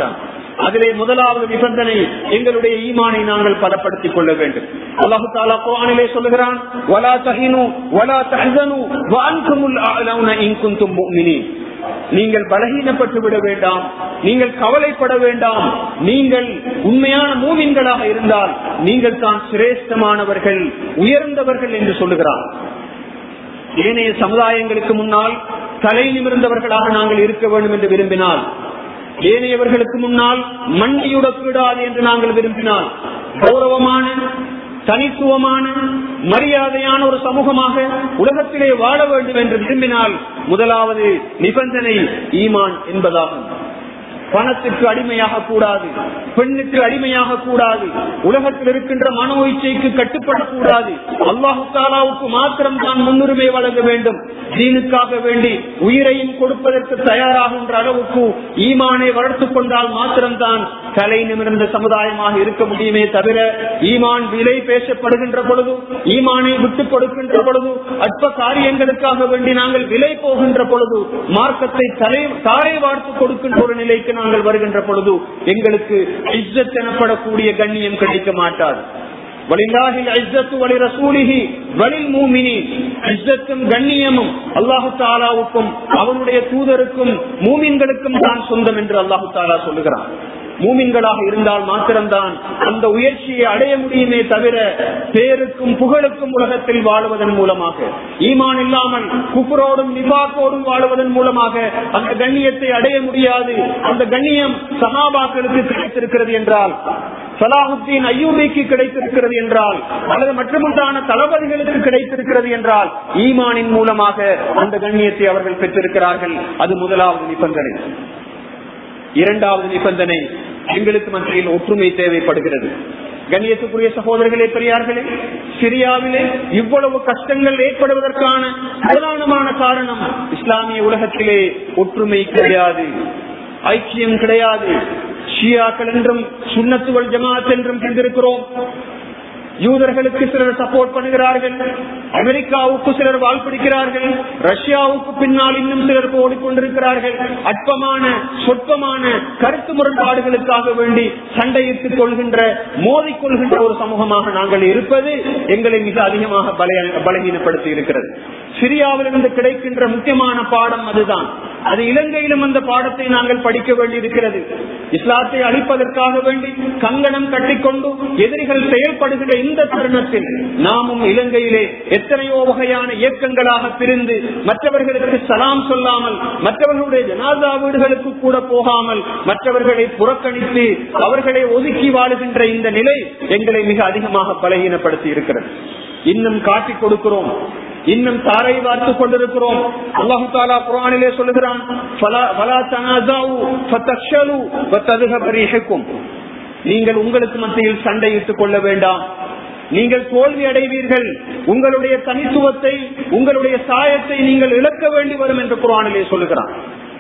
அதிலே முதலாவது நிபந்தனை எங்களுடைய ஈமானை நாங்கள் பலப்படுத்திக் கொள்ள வேண்டும் அல்லாஹு தாலா குரானிலே சொல்லுகிறான் வலா தஹினு வலா தஹனு வான்குமுல் அலவுன இன்குந்தும் முஃமினீன் நீங்கள் பலகீனப்பட்டு விட வேண்டாம் நீங்கள் கவலைப்பட வேண்டாம் நீங்கள் உண்மையான மூமின்களாக இருந்தால் நீங்கள் தான் சிரேஷ்டமானவர்கள் உயர்ந்தவர்கள் என்று சொல்லுகிறார் ஏனைய சமுதாயங்களுக்கு முன்னால் தலை நிமிர்ந்தவர்களாக நாங்கள் இருக்க வேண்டும் என்று விரும்பினால் ஏனையவர்களுக்கு முன்னால் மண்டியுடக்கூடாது என்று நாங்கள் விரும்பினால் கௌரவமான தனித்துவமான மரியாதையான ஒரு சமூகமாக உலகத்திலே வாழ வேண்டும் என்று விரும்பினால் முதலாவது நிபந்தனை ஈமான் என்பதாகும் பணத்துக்கு அடிமையாக கூடாது பெண்ணுக்கு அடிமையாக கூடாது உலகத்தில் இருக்கின்ற மனோ இச்சைக்கு கட்டுப்படக்கூடாது அல்லாஹு தாலாவுக்கு மாத்திரம் தான் முன்னுரிமை வழங்க வேண்டும் தீனுக்காக வேண்டி உயிரையும் கொடுப்பதற்கு தயாராகின்ற அளவுக்கு ஈமானை வளர்த்துக் கொண்டால் மாத்திரம்தான் தலை நிமிர்ந்த சமுதாயமாக இருக்க முடியுமே தவிர ஈமான் விலை பேசப்படுகின்ற பொழுது ஈமானை விட்டுக் கொடுக்கின்ற பொழுது அற்ப காரியங்களுக்காக வேண்டி நாங்கள் விலை போகின்ற பொழுது மார்க்கத்தை தலை தாரை வார்த்து கொடுக்கின்ற ஒரு நிலைக்கு நாங்கள் வருகின்ற பொழுது எங்களுக்கு இஸ்ஸத் எனப்படக்கூடிய கண்ணியம் கிடைக்க மாட்டாது கண்ணியமும் அல்லாஹு தாலாவுக்கும் அவனுடைய தூதருக்கும் மூமின்களுக்கும் தான் சொந்தம் என்று அல்லாஹு தாலா சொல்லுகிறான் மூமின்களாக இருந்தால் மாத்திரம்தான் அந்த உயர்ச்சியை அடைய முடியுமே தவிர பேருக்கும் புகழுக்கும் உலகத்தில் வாழுவதன் மூலமாக ஈமான் இல்லாமல் குப்புரோடும் நிபாக்கோடும் வாழுவதன் மூலமாக அந்த கண்ணியத்தை அடைய முடியாது அந்த கண்ணியம் சகாபாக்களுக்கு கிடைத்திருக்கிறது என்றால் சலாஹுத்தீன் ஐயூபிக்கு கிடைத்திருக்கிறது என்றால் அல்லது மற்றமுண்டான தளபதிகளுக்கு கிடைத்திருக்கிறது என்றால் ஈமானின் மூலமாக அந்த கண்ணியத்தை அவர்கள் பெற்றிருக்கிறார்கள் அது முதலாவது நிபந்தனை இரண்டாவது நிபந்தனை எங்களுக்கு மத்தியில் ஒற்றுமை தேவைப்படுகிறது கண்ணியத்துக்குரிய சகோதரர்களே பெரியார்களே சிரியாவிலே இவ்வளவு கஷ்டங்கள் ஏற்படுவதற்கான பிரதானமான காரணம் இஸ்லாமிய உலகத்திலே ஒற்றுமை கிடையாது ஐக்கியம் கிடையாது ஷியாக்கள் என்றும் சுண்ணத்துவல் ஜமாத் என்றும் கண்டிருக்கிறோம் யூதர்களுக்கு சிலர் சப்போர்ட் பண்ணுகிறார்கள் அமெரிக்காவுக்கு சிலர் வாழ்பிடிக்கிறார்கள் ரஷ்யாவுக்கு பின்னால் இன்னும் சிலர் ஓடிக்கொண்டிருக்கிறார்கள் அற்பமான சொற்பமான கருத்து முரண்பாடுகளுக்காக வேண்டி சண்டையிட்டுக் கொள்கின்ற மோதிக்கொள்கின்ற ஒரு சமூகமாக நாங்கள் இருப்பது எங்களை மிக அதிகமாக பலகீனப்படுத்தி இருக்கிறது சிரியாவிலிருந்து கிடைக்கின்ற முக்கியமான பாடம் அதுதான் அது இலங்கையிலும் அந்த பாடத்தை நாங்கள் படிக்க வேண்டியிருக்கிறது இஸ்லாத்தை அழிப்பதற்காக வேண்டி கங்கணம் கட்டிக்கொண்டு எதிரிகள் செயல்படுகிற இந்த தருணத்தில் நாமும் இலங்கையிலே எத்தனையோ வகையான இயக்கங்களாக பிரிந்து மற்றவர்களுக்கு சலாம் சொல்லாமல் மற்றவர்களுடைய ஜனாதா வீடுகளுக்கு கூட போகாமல் மற்றவர்களை புறக்கணித்து அவர்களை ஒதுக்கி வாழுகின்ற இந்த நிலை எங்களை மிக அதிகமாக பலகீனப்படுத்தி இருக்கிறது இன்னும் காட்டிக் கொடுக்கிறோம் இன்னும் தாரை வார்த்து கொண்டிருக்கிறோம் அல்லாஹு தாலா குரானிலே சொல்லுகிறான் நீங்கள் உங்களுக்கு மத்தியில் சண்டையிட்டுக் கொள்ள வேண்டாம் நீங்கள் தோல்வி அடைவீர்கள் உங்களுடைய தனித்துவத்தை உங்களுடைய சாயத்தை நீங்கள் இழக்க வேண்டி வரும் என்று குரானிலே சொல்லுகிறான்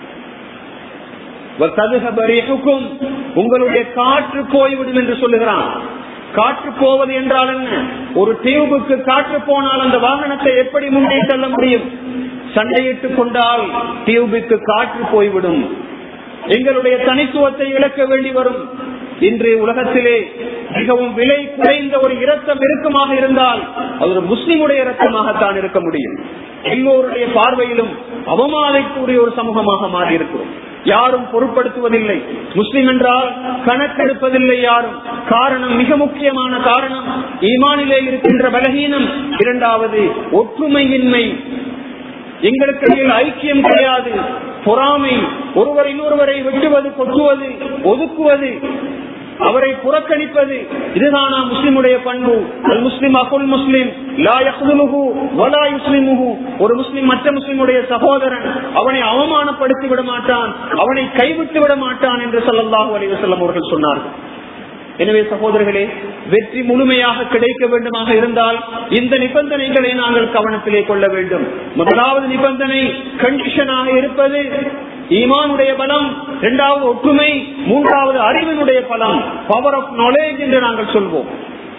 உங்களுடைய காற்று போய்விடும் என்று சொல்லுகிறான் காற்று போவது என்றால் என்ன ஒரு டியூபுக்கு காற்று போனால் அந்த வாகனத்தை எப்படி முன்னே செல்ல முடியும் சண்டையிட்டுக் கொண்டால் டியூபுக்கு காற்று போய்விடும் எங்களுடைய தனித்துவத்தை இழக்க வேண்டி வரும் இன்று உலகத்திலே மிகவும் விலை குறைந்த ஒரு இரத்தம் இறுக்கமாக இருந்தால் அது ஒரு முஸ்லிமுடைய இரத்தமாகத்தான் இருக்க முடியும் எல்லோருடைய பார்வையிலும் அவமானக்கூடிய ஒரு சமூகமாக மாறி இருக்கிறோம் யாரும் பொருட்படுத்துவதில்லை முஸ்லிம் என்றால் கணக்கெடுப்பதில்லை யாரும் காரணம் மிக முக்கியமான காரணம் ஈமானிலே இருக்கின்ற பலகீனம் இரண்டாவது ஒற்றுமையின்மை எங்களுக்கு இடையில் ஐக்கியம் கிடையாது பொறாமை ஒருவர் இன்னொருவரை வெட்டுவது கொட்டுவது ஒதுக்குவது அவரை புறக்கணிப்பது இதுதானா முஸ்லிமுடைய பண்பு அல் முஸ்லிம் அகுல் முஸ்லிம் லா யஹ்துலுஹு வலா யுஸ்லிமுஹு ஒரு முஸ்லிம் மற்ற முஸ்லிமுடைய சகோதரன் அவனை அவமானப்படுத்தி விட மாட்டான் அவனை கைவிட்டு விட மாட்டான் என்று ஸல்லல்லாஹு அலைஹி வஸல்லம் அவர்கள் சொன்னார்கள் எனவே சகோதரர்களே வெற்றி முழுமையாக கிடைக்க வேண்டுமாக இருந்தால் இந்த நிபந்தனைகளை நாங்கள் கவனத்திலே கொள்ள வேண்டும் முதலாவது நிபந்தனை கண்டிஷனாக இருப்பது ஈமானுடைய பலம் இரண்டாவது ஒற்றுமை மூன்றாவது அறிவினுடைய பலம் பவர் ஆஃப் நாலேஜ் என்று நாங்கள் சொல்வோம்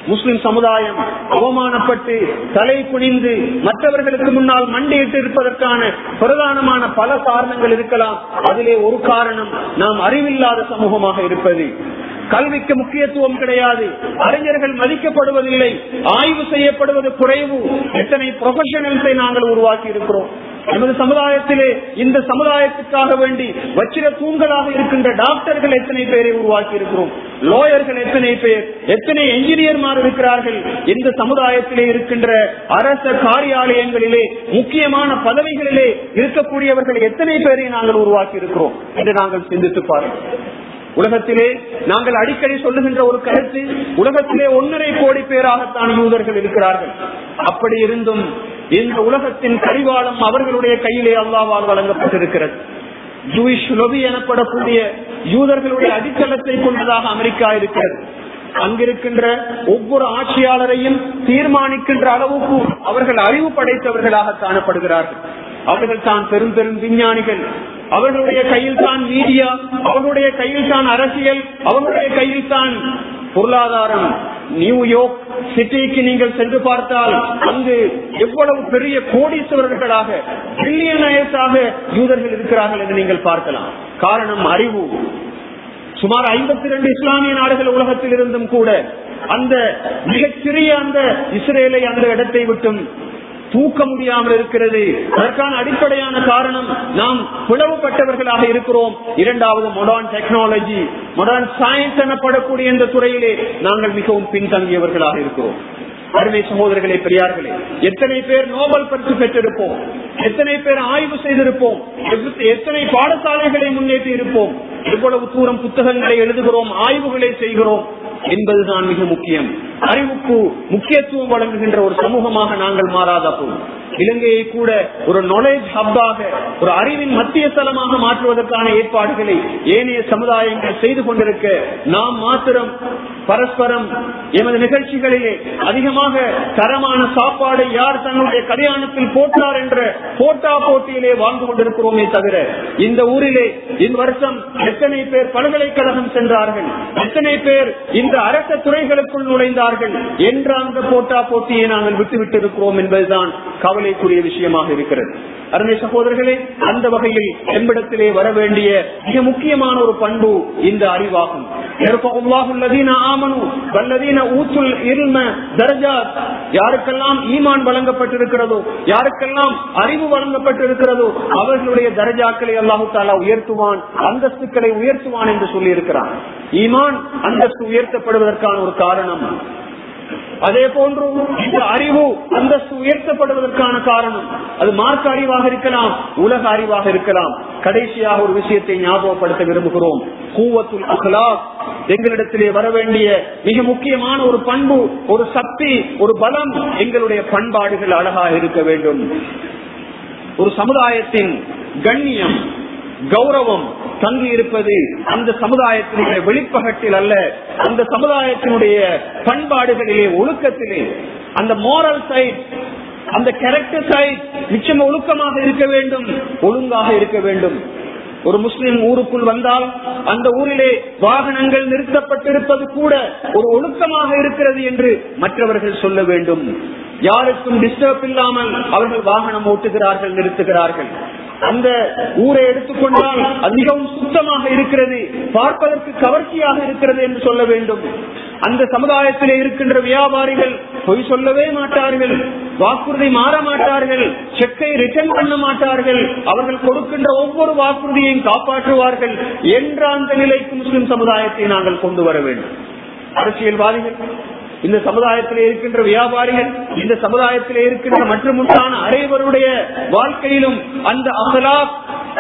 முஸ்லிம் சமுதாயம் அவமானப்பட்டு தலை குனிந்து மற்றவர்களுக்கு முன்னால் மண்டியிட்டு இருப்பதற்கான பிரதானமான பல காரணங்கள் இருக்கலாம் அதிலே ஒரு காரணம் நாம் அறிவில்லாத சமூகமாக இருப்பது கல்விக்கு முக்கியத்துவம் கிடையாது அறிஞர்கள் மதிக்கப்படுவதில்லை ஆய்வு செய்யப்படுவது குறைவு எத்தனை ப்ரொஃபஷனல்ஸை நாங்கள் உருவாக்கி இருக்கிறோம் நமது சமுதாயத்திலே இந்த சமுதாயத்துக்காக வேண்டி வச்சிர தூண்களாக இருக்கின்ற டாக்டர்கள் எத்தனை பேரை உருவாக்கி இருக்கிறோம் லோயர்கள் எத்தனை பேர் எத்தனை என்ஜினியர்மார் இருக்கிறார்கள் இந்த சமுதாயத்திலே இருக்கின்ற அரச காரியாலயங்களிலே முக்கியமான பதவிகளிலே இருக்கக்கூடியவர்கள் எத்தனை பேரை நாங்கள் உருவாக்கி இருக்கிறோம் என்று நாங்கள் சிந்தித்து பாருங்கள் உலகத்திலே நாங்கள் அடிக்கடி சொல்லுகின்ற ஒரு கருத்து உலகத்திலே ஒன்னரை கோடி பேராகத்தான் யூதர்கள் இருக்கிறார்கள் அப்படி இருந்தும் இந்த உலகத்தின் கரிவாளம் அவர்களுடைய கையிலே அல்லாவால் வழங்கப்பட்டிருக்கிறது ஜூயிஷ் லொபி எனப்படக்கூடிய யூதர்களுடைய அடித்தளத்தை கொண்டதாக அமெரிக்கா இருக்கிறது அங்கிருக்கின்ற ஒவ்வொரு ஆட்சியாளரையும் தீர்மானிக்கின்ற அளவுக்கு அவர்கள் அறிவு படைத்தவர்களாக காணப்படுகிறார்கள் அவர்கள் தான் பெரும் பெரும் விஞ்ஞானிகள் அவர்களுடைய கையில் தான் மீடியா அவர்களுடைய கையில் தான் அரசியல் அவர்களுடைய கையில் தான் பொருளாதாரம் நியூயார்க் சிட்டிக்கு நீங்கள் சென்று பார்த்தால் அங்கு எவ்வளவு பெரிய கோடீஸ்வரர்களாக பில்லியனர்ஸாக யூதர்கள் இருக்கிறார்கள் என்று நீங்கள் பார்க்கலாம் காரணம் அறிவு சுமார் ஐம்பத்தி ரெண்டு இஸ்லாமிய நாடுகள் உலகத்தில் இருந்தும் கூட அந்த மிகச்சிறிய அந்த இஸ்ரேலை அந்த இடத்தை விட்டும் தூக்க முடியாமல் இருக்கிறது அதற்கான அடிப்படையான காரணம் நாம் பிளவுபட்டவர்களாக இருக்கிறோம் இரண்டாவது மொடர்ன் டெக்னாலஜி மொடர்ன் சயின்ஸ் எனப்படக்கூடிய இந்த துறையிலே நாங்கள் மிகவும் பின்தங்கியவர்களாக இருக்கிறோம் அருமை சகோதரர்களே பெரியார்களே எத்தனை பேர் நோபல் பரிசு பெற்றிருப்போம் எத்தனை பேர் ஆய்வு செய்திருப்போம் எத்தனை பாடசாலைகளை முன்னேற்றி இருப்போம் எவ்வளவு தூரம் புத்தகங்களை எழுதுகிறோம் ஆய்வுகளை செய்கிறோம் என்பதுதான் மிக முக்கியம் அறிவுக்கு முக்கியத்துவம் வழங்குகின்ற ஒரு சமூகமாக நாங்கள் மாறாதப்போ இலங்கையை கூட ஒரு நாலேஜ் ஹப்பாக ஒரு அறிவின் மத்திய தலமாக மாற்றுவதற்கான ஏற்பாடுகளை ஏனைய சமுதாயங்கள் செய்து கொண்டிருக்க நாம் மாத்திரம் பரஸ்பரம் எமது நிகழ்ச்சிகளிலே அதிகமாக தரமான சாப்பாடை யார் தன்னுடைய கல்யாணத்தில் போட்டார் என்ற போட்டா போட்டியிலே வாழ்ந்து கொண்டிருக்கிறோமே தவிர இந்த ஊரிலே இந்த வருஷம் எத்தனை பேர் பல்கலைக்கழகம் சென்றார்கள் எத்தனை பேர் இந்த அரச துறைகளுக்குள் நுழைந்தார்கள் என்ற அந்த போட்டா போட்டியை நாங்கள் விட்டுவிட்டு இருக்கிறோம் என்பதுதான் கவலைக்குரிய விஷயமாக இருக்கிறது அருமை சகோதரர்களே அந்த வகையில் எம்பிடத்திலே வர வேண்டிய மிக முக்கியமான ஒரு பண்பு இந்த அறிவாகும் யாருக்கெல்லாம் ஈமான் வழங்கப்பட்டிருக்கிறதோ யாருக்கெல்லாம் அறிவு வழங்கப்பட்டிருக்கிறதோ அவர்களுடைய தரஜாக்களை அல்லாஹு தாலா உயர்த்துவான் அந்தஸ்துக்களை உயர்த்துவான் என்று சொல்லி இருக்கிறான் ஈமான் அந்தஸ்து உயர்த்தப்படுவதற்கான ஒரு காரணம் அதே போன்று இந்த அறிவு அந்தஸ்து உயர்த்தப்படுவதற்கான காரணம் அது மார்க்க அறிவாக இருக்கலாம் உலக அறிவாக இருக்கலாம் கடைசியாக ஒரு விஷயத்தை ஞாபகப்படுத்த விரும்புகிறோம் கூவத்துல் அஹ்லாக் எங்களிடத்திலே வர வேண்டிய மிக முக்கியமான ஒரு பண்பு ஒரு சக்தி ஒரு பலம் எங்களுடைய பண்பாடுகள் அழகாக இருக்க வேண்டும் ஒரு சமுதாயத்தின் கண்ணியம் கௌரவம் தங்கி இருப்பது அந்த சமுதாயத்தினுடைய வெளிப்பகட்டில் அல்ல அந்த சமுதாயத்தினுடைய பண்பாடுகளிலே ஒழுக்கத்திலே அந்த மோரல் சைட் அந்த கேரக்டர் சைட் நிச்சயம் ஒழுக்கமாக இருக்க வேண்டும் ஒழுங்காக இருக்க வேண்டும் ஒரு முஸ்லிம் ஊருக்குள் வந்தால் அந்த ஊரிலே வாகனங்கள் நிறுத்தப்பட்டிருப்பது கூட ஒரு ஒழுக்கமாக இருக்கிறது என்று மற்றவர்கள் சொல்ல வேண்டும் யாருக்கும் டிஸ்டர்ப் இல்லாமல் அவர்கள் வாகனம் ஓட்டுகிறார்கள் நிறுத்துகிறார்கள் அந்த ஊரை எடுத்துக்கொண்டால் அது மிகவும் சுத்தமாக இருக்கிறது பார்ப்பதற்கு கவர்ச்சியாக இருக்கிறது என்று சொல்ல வேண்டும் அந்த சமுதாயத்திலே இருக்கின்ற வியாபாரிகள் பொய் சொல்லவே மாட்டார்கள் வாக்குறுதி மாற மாட்டார்கள் செக்கை ரிட்டர்ன் பண்ண மாட்டார்கள் அவர்கள் கொடுக்கின்ற ஒவ்வொரு வாக்குறுதியையும் காப்பாற்றுவார்கள் என்ற அந்த நிலைக்கு முஸ்லிம் சமுதாயத்தை நாங்கள் கொண்டு வர வேண்டும் அரசியல்வாதிகள் இந்த சமுதாயத்திலே இருக்கின்ற வியாபாரிகள் இந்த சமுதாயத்திலே இருக்கின்ற மற்றும் உண்டான அனைவருடைய வாழ்க்கையிலும் அந்த அகலாக்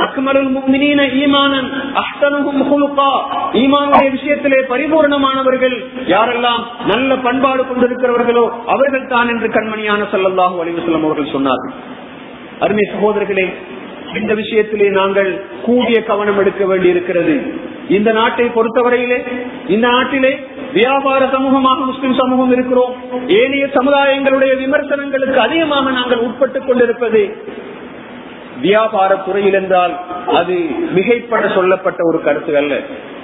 விஷயத்திலே பரிபூர்ணமானவர்கள் யாரெல்லாம் நல்ல பண்பாடு கொண்டிருக்கிறவர்களோ அவர்கள் தான் என்று கண்மணியான சல்லல்லாஹு அலிவசல்லம் அவர்கள் சொன்னார்கள் அருமை சகோதரர்களே இந்த விஷயத்திலே நாங்கள் கூடிய கவனம் எடுக்க வேண்டி இருக்கிறது இந்த நாட்டை பொறுத்தவரையிலே இந்த நாட்டிலே வியாபார சமூகமாக முஸ்லிம் சமூகம் இருக்கிறோம் ஏனைய சமுதாயங்களுடைய விமர்சனங்களுக்கு அதிகமாக நாங்கள் உட்பட்டுக் கொண்டிருப்பது வியாபார துறையில் என்றால் அது மிகைப்பட சொல்லப்பட்ட ஒரு கருத்து அல்ல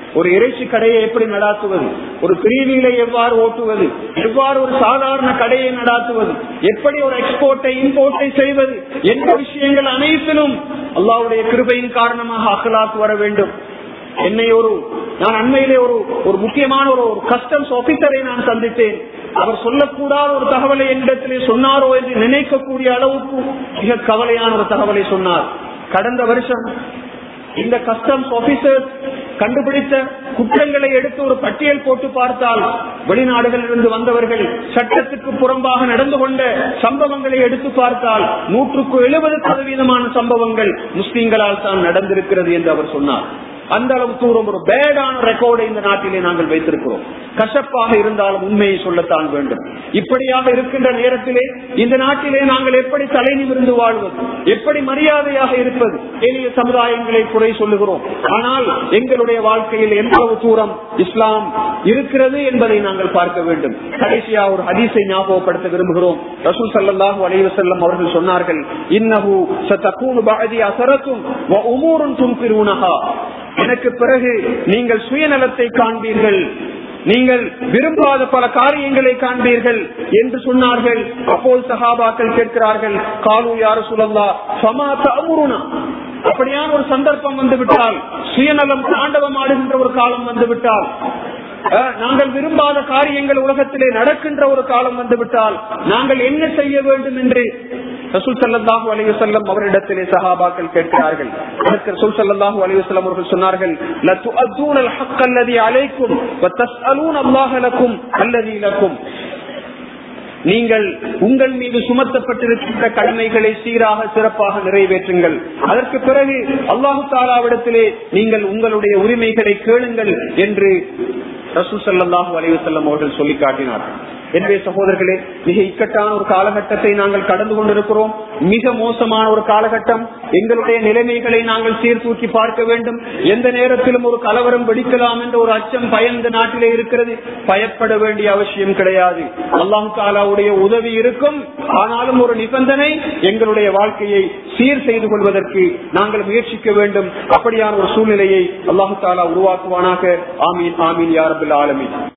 ஒரு இறைச்சி கடையை எப்படி நடாத்துவது ஒரு பிரிவிலை எவ்வாறு ஓட்டுவது எவ்வாறு ஒரு சாதாரண கடையை நடாத்துவது எப்படி ஒரு எக்ஸ்போர்ட்டை இம்போர்ட்டை செய்வது எந்த விஷயங்கள் அனைத்திலும் அல்லாவுடைய கிருபையின் காரணமாக அகலாக்கு வர வேண்டும் என்னை ஒரு நான் அண்மையிலே ஒரு ஒரு முக்கியமான ஒரு ஒரு கஸ்டம்ஸ் ஆபீசரை நான் சந்தித்தேன் அவர் சொல்லக்கூடாத ஒரு தகவலை என்னிடத்திலே சொன்னாரோ என்று நினைக்கக்கூடிய அளவுக்கு மிக கவலையான ஒரு தகவலை சொன்னார் கடந்த வருஷம் இந்த கஸ்டம்ஸ் ஆபீசர் கண்டுபிடித்த குற்றங்களை எடுத்து ஒரு பட்டியல் போட்டு பார்த்தால் வெளிநாடுகளில் இருந்து வந்தவர்கள் சட்டத்துக்கு புறம்பாக நடந்து கொண்ட சம்பவங்களை எடுத்து பார்த்தால் நூற்றுக்கு எழுபது சதவீதமான சம்பவங்கள் முஸ்லீம்களால் தான் நடந்திருக்கிறது என்று அவர் சொன்னார் அந்த அளவு தூரம் ஒரு பேடான ரெக்கார்டை இந்த நாட்டிலே நாங்கள் வைத்திருக்கிறோம் கசப்பாக இருந்தாலும் உண்மையை சொல்லத்தான் வேண்டும் இப்படியாக இருக்கின்ற நேரத்திலே இந்த நாட்டிலே நாங்கள் எப்படி தலை நிமிர்ந்து வாழ்வது எப்படி மரியாதையாக இருப்பது எளிய சமுதாயங்களை குறை சொல்லுகிறோம் ஆனால் எங்களுடைய வாழ்க்கையில் எந்த அளவு தூரம் இஸ்லாம் இருக்கிறது என்பதை நாங்கள் பார்க்க வேண்டும் கடைசியா ஒரு ஹதீஸை ஞாபகப்படுத்த விரும்புகிறோம் ரசூல் சல்லாஹூ அலைவசல்லம் அவர்கள் சொன்னார்கள் இன்னஹு சத்தகூனு பாதி அசரத்தும் உமூரும் தும்பிருனஹா எனக்கு பிறகு நீங்கள் சுயநலத்தை காண்பீர்கள் நீங்கள் விரும்பாத பல காரியங்களை காண்பீர்கள் என்று சொன்னார்கள் அப்போது சகாபாக்கள் கேட்கிறார்கள் காலு யாரு சுழல்லா சமா தமுருனா அப்படியான ஒரு சந்தர்ப்பம் வந்து விட்டால் சுயநலம் தாண்டவம் ஆடுகின்ற ஒரு காலம் வந்து விட்டால் நாங்கள் விரும்பாத காரியங்கள் உலகத்திலே நடக்கின்ற ஒரு காலம் வந்துவிட்டால் நாங்கள் என்ன செய்ய வேண்டும் என்று ரசூல் சல்லாஹூ அலிவசல்லம் அவரிடத்திலே சஹாபாக்கள் கேட்கிறார்கள் அதற்கு ரசூல் சல்லாஹூ அலிவசல்லம் அவர்கள் சொன்னார்கள் அலைக்கும் அல்லாஹலக்கும் அல்லது இலக்கும் நீங்கள் உங்கள் மீது சுமத்தப்பட்டிருக்கின்ற கடமைகளை சீராக சிறப்பாக நிறைவேற்றுங்கள் அதற்கு பிறகு அல்லாஹு தாலாவிடத்திலே நீங்கள் உங்களுடைய உரிமைகளை கேளுங்கள் என்று ரசூ சல்லாஹூ அலைவசல்லம் அவர்கள் சொல்லி காட்டினார்கள் எனவே சகோதரர்களே மிக இக்கட்டான ஒரு காலகட்டத்தை நாங்கள் கடந்து கொண்டிருக்கிறோம் மிக மோசமான ஒரு காலகட்டம் எங்களுடைய நிலைமைகளை நாங்கள் சீர்தூக்கி பார்க்க வேண்டும் எந்த நேரத்திலும் ஒரு கலவரம் வெடிக்கலாம் என்ற ஒரு அச்சம் பயந்த நாட்டிலே இருக்கிறது பயப்பட வேண்டிய அவசியம் கிடையாது அல்லாஹு தாலாவுடைய உதவி இருக்கும் ஆனாலும் ஒரு நிபந்தனை எங்களுடைய வாழ்க்கையை சீர் செய்து கொள்வதற்கு நாங்கள் முயற்சிக்க வேண்டும் அப்படியான ஒரு சூழ்நிலையை அல்லாஹு தாலா உருவாக்குவானாக ஆமீன் ஆமீன் யாரபில் ஆலமீன்